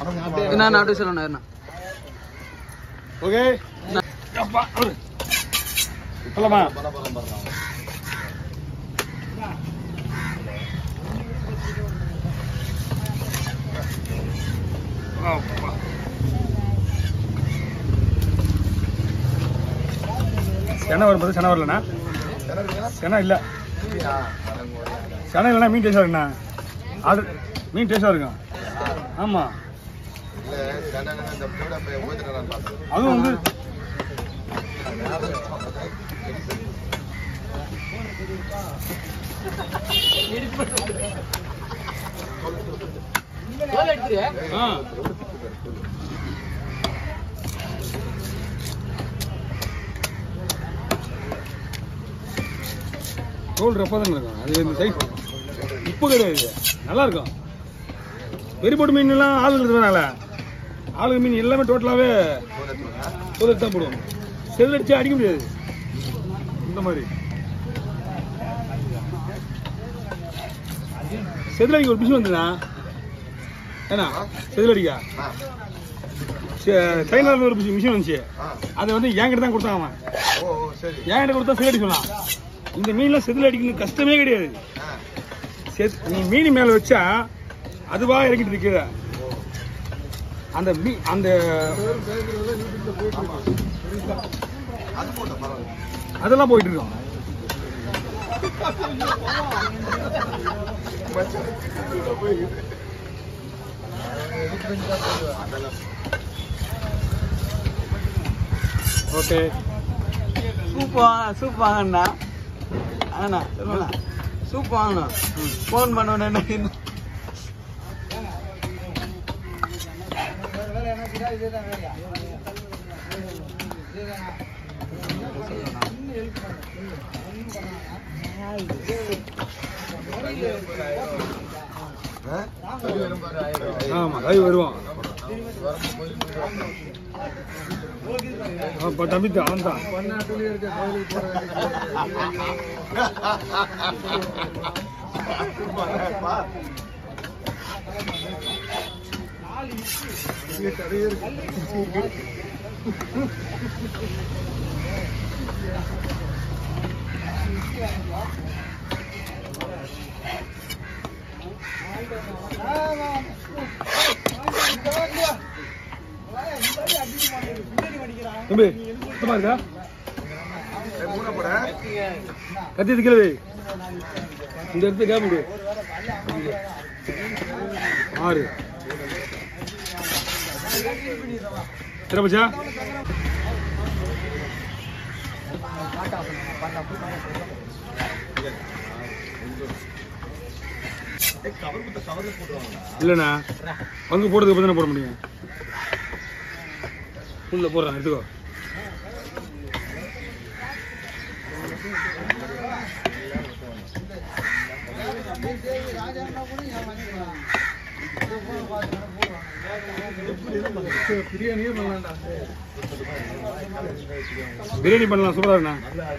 நான் அப்படியே சொல்லணும் என்ன ஓகே சொல்லமா சென வரும்போது சென வரலண்ணா சென இல்லை சென இல்லைண்ணா மீன் டேஸ்டாக இருக்குண்ணா ஆர்டர் மீன் டேஸ்டாக இருக்கும் ஆமாம் அதுவும் வந்து ஆ தோல் ரப்பதான் இருக்கும் அது இந்த சைஸ் இப்போ கிடையாது நல்லா இருக்கும் வெறிப்போட்டு மீன் எல்லாம் ஆளுங்க இருக்கிறதுனால ஆளுங்க மீன் எல்லாமே டோட்டலாகவே தோல் தான் போடுவோம் செதில் அடிச்சு அடிக்க முடியாது இந்த மாதிரி செதில் அடிக்க ஒரு மிஷின் வந்துண்ணா ஏண்ணா செதில் அடிக்க சைனாவில் ஒரு மிஷின் வந்துச்சு அதை வந்து என்கிட்ட தான் கொடுத்தாங்க அவன் என்கிட்ட கொடுத்தா செதில் அடிக்க சொன்னான் இந்த மீன்லாம் செதில் அடிக்கணும் கஷ்டமே கிடையாது செத் நீ மீன் மேலே வச்சா அதுவா இறக்கிட்டு இருக்கிற அந்த மீ அந்த அதெல்லாம் போயிட்டு இருக்கோம் ஓகே சூப் வாங்க சூப் வாங்கண்ணா அண்ணா சொல்லுண்ணா சூப் வாங்கணும் ஃபோன் பண்ண உடனே ஆமா கை வருவான் அப்ப தம்பி தான் அவன் தான் தம்பி சுத்தமா இருக்கா கத்தி இது கிளவி இந்த இடத்துல கேப் விடு ஆறு திரபச்சா இல்லைண்ணா பங்கு போடுறதுக்கு அப்புறம் தானே போட முடியும் உள்ள போடுறேன் எடுத்துக்கோ பிரியாணி பண்ணலாம் சூப்பரா இருக்குண்ணா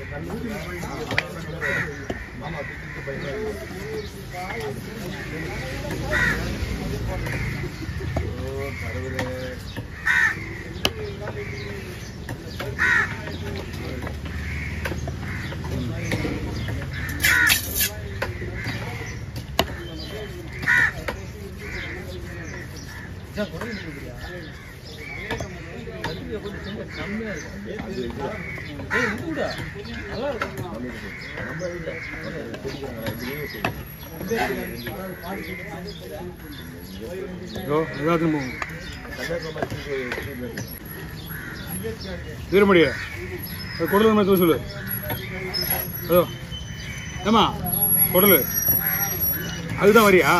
இதோ எல்லாத்தையும் போகும் வீரமடிய குடல் மாதிரி சொல்லு அதோ ஏமா குடல் அதுதான் வரியா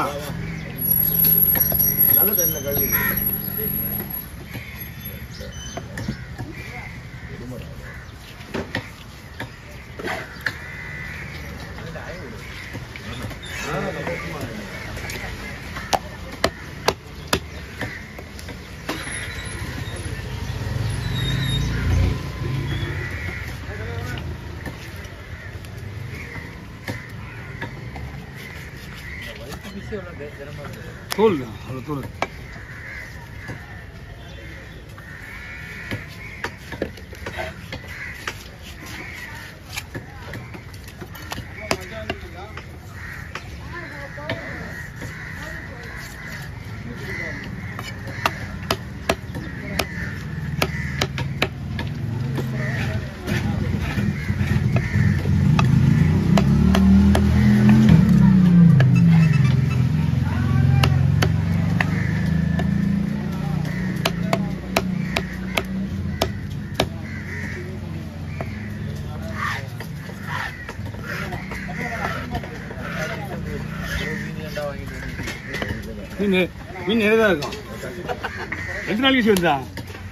தோல் தான் அவ்வளோ தோல் மீன் மீன் நிறைய தான் இருக்கும் எத்தனை நாள் கழிச்சு வந்தா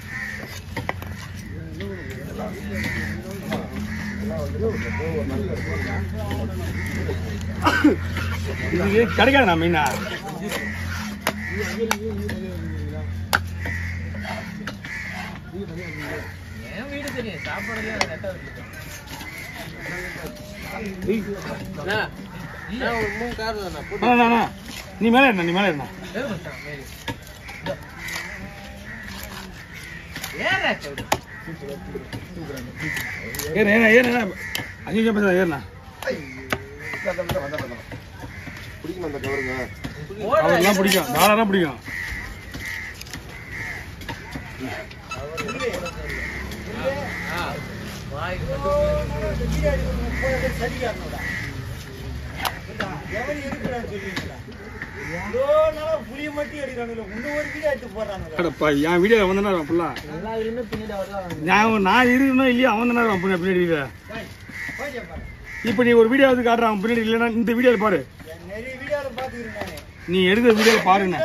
இது கிடைக்காதுண்ணா மீனா ஏய், அண்ணா, அண்ணா, அண்ணா. நீ மேலே என்ன நீ மேலே என்ன ஏறு ஏறு ஏறு ஏறு. அஞ்சு நிமிஷம் பேச ஏறுண்ணா பிடிக்கும் அந்த கவருங்க அவருக்குலாம் பிடிக்கும் தாராளம் பிடிக்கும் புளிய மட்டும் எடுக்கிறானுங்க இன்னும் ஒரு வீடியோ எடுத்து போடுறானுங்க அடப்பா என் வீடியோ அவன் தானே ஃபுல்லா நான் நான் இருக்கணும் இல்லையா அவன் தானே பின்னாடி பின்னாடி வீடியோ இப்போ நீ ஒரு வீடியோ வந்து காட்டுறான் அவன் பின்னாடி இல்லைன்னா இந்த வீடியோவில் பாரு நிறைய வீடியோல பாத்துக்கிறேன் நீ எடுக்கிற வீடியோவில் பாருண்ணே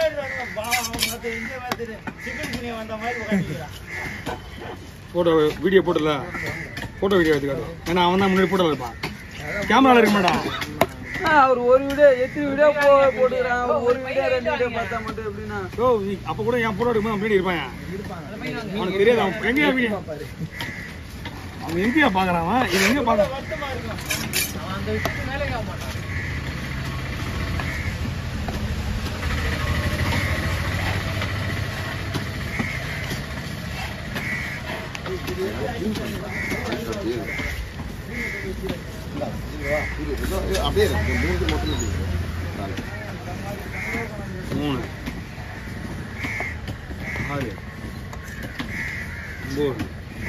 சிக்கன் பிரியாணி வந்த மாதிரி உட்காந்துக்கிறான் ஃபோட்டோ வீடியோ போட்டல ஃபோட்டோ வீடியோ எடுத்துக்காரு ஏன்னா அவன் தான் முன்னாடி ஃபோட்டோ இருப்பான் கேமராவில் இருக்க மாட்டான் அவர் ஒரு வீடியோ எத்தனை வீடியோ போ போட்டுக்கிறான் ஒரு வீடியோ ரெண்டு வீடியோ பார்த்தா மட்டும் எப்படின்னா ஓ நீ அப்போ கூட என் ஃபோட்டோ எடுக்கும்போது அவன் பின்னாடி இருப்பான் அவனுக்கு தெரியாது அவன் எங்கேயா வீடியோ அவன் எங்கேயா பார்க்குறான் அவன் இது எங்கே பார்க்க வருத்தமா இருக்கும் அப்படியே இருக்கு. இந்த மூஞ்சி மட்டும் இருக்கு. நாலு. மூணு ஆறு ஒம்பது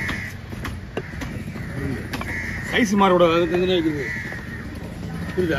சைஸ் மாறக்கூடாது அது கொஞ்சம் இருக்குது புரியுதா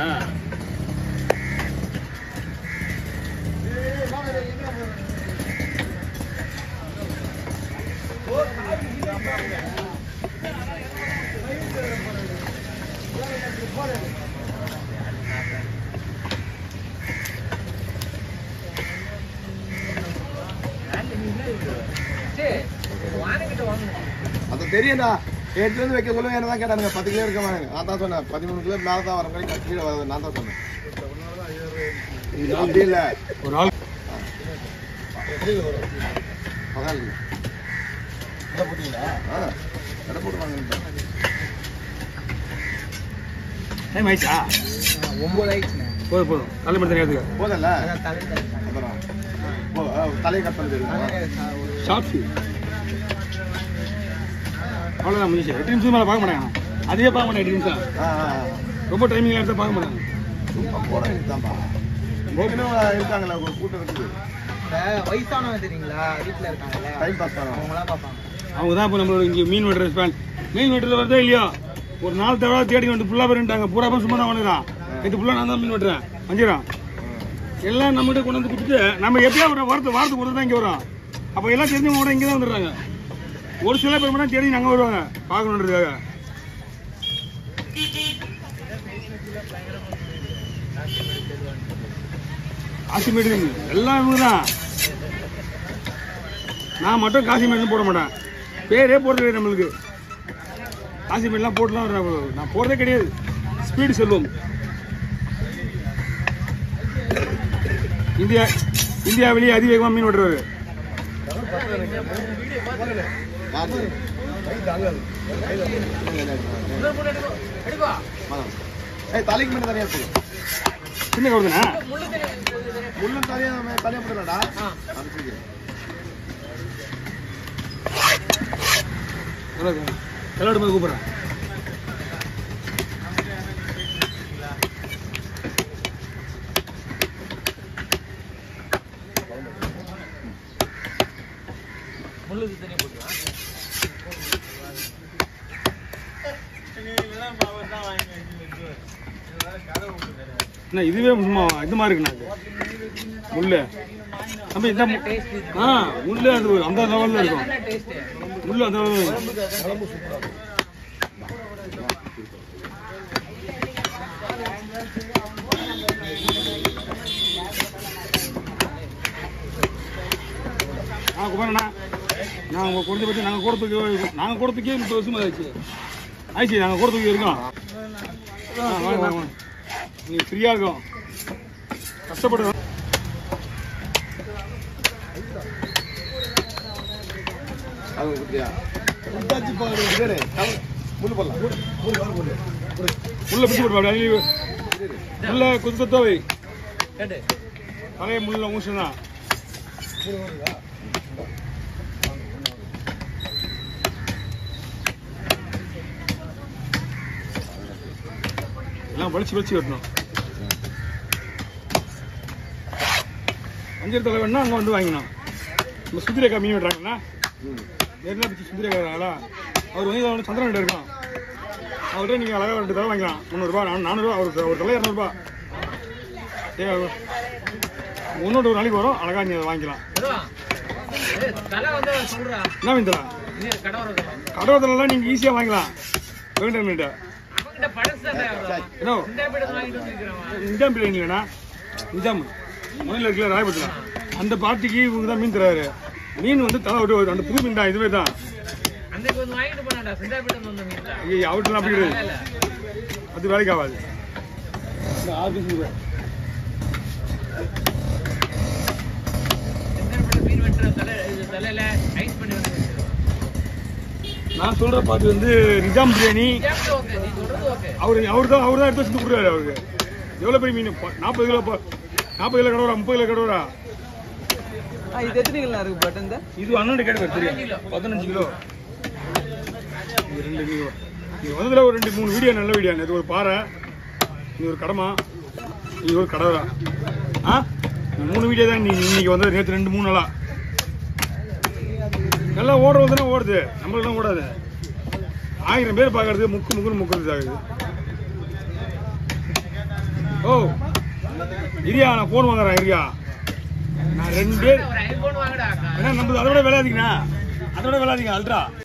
அது தெரியும்டா எட்டுல இருந்து வைக்க சொல்லுங்க என்ன தான் கேட்டானுங்க பத்து கிலோ இருக்க மாட்டாங்க நான் தான் சொன்னேன் பதிமூணு கிலோ மேலே தான் வர மாதிரி கீழே வராது நான் தான் சொன்னேன் அப்படி இல்லை ஒரு ஆள் பகால் கடை போட்டீங்களா ஆ கடை போட்டு வாங்க டைம் ஆயிடுச்சா ஒன்பது ஆயிடுச்சுண்ணே போதும் போதும் தலை மட்டும் நேரத்துக்கு போதல்ல தலையில் அப்புறம் ஓ, ஆ, தலையை கட் பண்ணி தெரியுமா ஷார்ட் ஃபீல் அவ்வளோதான் முடிஞ்சு எட்டு நிமிஷம் மேலே பார்க்க மாட்டாங்க அதே பார்க்க மாட்டேன் எட்டு நிமிஷம் ஆ ஆ ரொம்ப டைமிங் எடுத்தால் பார்க்க மாட்டாங்க சும்மா போட வேண்டியதுதான்ப்பா ஏற்கனவே இருக்காங்களே ஒரு கூட்டம் இருக்குது வயசானவங்க தெரியுங்களா வீட்டில் இருக்காங்கல்ல டைம் பாஸ் பண்ணுவாங்க அவங்களாம் பார்ப்பாங்க அவங்க தான் இப்போ நம்மளோட இங்கே மீன் வெட்டுற ஸ்பேன் மீன் வெட்டுறது வருதோ இல்லையோ ஒரு நாலு தடவை தேடி வந்து ஃபுல்லாக பேருட்டாங்க பூரா பேர் சும்மா தான் வந்துடுறான் இது ஃபுல்லாக நான் தான் மீன் வெட்டுறேன் வஞ்சிரம் எல்லாம் நம்மகிட்ட கொண்டு வந்து கொடுத்துட்டு நம்ம எப்படியா ஒரு வாரத்து வாரத்துக்கு ஒரு தான் இங்கே வரோம் அப்போ எல்லாம் தெரிஞ்சவங்க கூட இங்கே தான் வந்துடுறாங்க ஒரு சில பேர் மட்டும் தேடி அங்கே வருவாங்க பார்க்கணுன்றதுக்காக காசிமேடு எல்லாம் இவங்க தான் நான் மட்டும் காசிமேடுன்னு போட மாட்டேன் பேரே போடுறது கிடையாது நம்மளுக்கு காசிமேட்லாம் போட்டுலாம் வர்றாங்க. நான் போடுறதே கிடையாது ஸ்பீடு செல்வம் இந்தியா இந்தியாவிலேயே அதிவேகமாக மீன் விடுறாரு யாரு? வாங்க. ஏய் தலைக்கு மட்டும் தனியா போடும் சின்ன கவுதுண்ணா முள்ளும் தனியா நம்ம தனியா போடலடா அது சரி விளையாடும் போது கூப்பிட்றேன் முள்ளுக்கு தனியாக போட்டுக்கலாம் என்ன இதுவே சும்மா இது மாதிரி இருக்குண்ணா இது முள்ளு நம்ம இந்த மு- ஆ முள்ளு அது ஒரு அந்த லெவலில் இருக்கும் முள்ளு அந்த லெவலில் இருக்கும் ஆ குமாரண்ணா நான் உங்கள் குறைஞ்சபட்சம் நாங்கள் கூடத்துக்கு நாங்கள் கூடத்துக்கே முப்பது வருஷம் ஆயிடுச்சு ஆயிடுச்சு நாங்கள் கூடத்துக்கு இருக்கோம் ஆ, வாங்க, வாங்க, வாங்க. நீ ஃப்ரீயாக இருக்கும் கஷ்டப்படுறோம் அது குட்டியா உண்டாச்சி பாரு இரு கல் முள்ளு போடலாம் முள்ள பிடிச்சி போட்டு அள்ளி முள்ள கொத்து கொத்தா வை பழைய முள்ள ஊசம் தான் எல்லாம் வலிச்சு வலிச்சு வெட்டணும் அஞ்சல் தலை வேணா அங்கே வந்து வாங்கினோம் நம்ம சுத்திரேக்கா மீன் வெட்டுறாங்கண்ணா ம் நேரில் பிடிச்சி சுத்திரேக்காரங்களா அவர் வந்து அவனு சந்திரன் இருக்கான் அவர்கிட்ட நீங்கள் அழகாக ரெண்டு தலை வாங்கிக்கலாம் முந்நூறுபா நான் நானூறுபா அவருக்கு ஒரு தலை இரநூறுபா ஏ முன்னோட்டு ஒரு நாளைக்கு வரும் அழகாக நீங்கள் வாங்கிக்கலாம் தலை வந்து சொல்றா என்ன மீன் தலை நீ கடவுள் கடவுளத்தெல்லாம் நீங்கள் ஈஸியாக வாங்கிக்கலாம் வேண்டாம் மீன்ட்ட அவங்கிட்ட பழசு தானே என்ன இந்த பீடம் வாங்கிட்டு வந்துருக்கிறவன் நிஜாம் பிரியாணி இல்லைண்ணா நிஜாம் முதல்ல இருக்குல்ல ராயபுரத்தில் அந்த பார்ட்டிக்கு இவங்க தான் மீன் தராரு மீன் வந்து தலை ஒரு ஒரு- அந்த புது மீன் தான் இதுவே தான் அன்னைக்கு வந்து வாங்கிட்டு போனாடா சிந்தா பீடம் வந்த மீன் தான் ஐயோ அவர்கிட்ட அப்படி கிடையாது இல்ல அது வேலைக்கு ஆகாது இந்த ஆறு பீஸ் ரூபாய் சிந்தா பீடம் மீன் வெட்டுற தலை இது தலையில ஐஸ் பண்ணி வந்து நான் சொல்ற பாட்டு வந்து நிஜாம் பிரியாணி ஓகே நீ சொல்றது ஓகே அவர் அவர் தான் அவர் தான் எடுத்து வச்சு கொடுக்குறாரு அவருக்கு எவ்வளோ பெரிய மீன் ப- நாற்பது கிலோ ப- நாற்பது கிலோ கடவுரா முப்பது கிலோ கடவுரா ஆ, இது எத்தனை கிலோ இருக்கு பட் இந்த இது பன்னெண்டு கேட்டு தெரியும் பதினஞ்சு கிலோ இது ரெண்டு கிலோ இது வந்ததுல ஒரு ரெண்டு மூணு வீடியோ நல்ல வீடியோ இது ஒரு பாறை இது ஒரு கடமா இது ஒரு கடவுரா ஆ இந்த மூணு வீடியோ தான் நீ இன்னைக்கு வந்தது நேற்று ரெண்டு மூணு நாளா நல்லா ஓடுற வந்து ஓடுது நம்மளுக்கு ஓடாது ஆயிரம் பேர் பார்க்கறது முக்கு முக்குன்னு முக்குறது ஆகுது ஓ இரியா நான் ஃபோன் வாங்குறேன் இரியா நான் ரெண்டு பேர் ஒரு ஐபோன் வாங்கடா அக்கா ஏன்னா நம்ம அதோட விலை அதிகண்ணா அதோட விலை அதிகம் அல்ட்ரா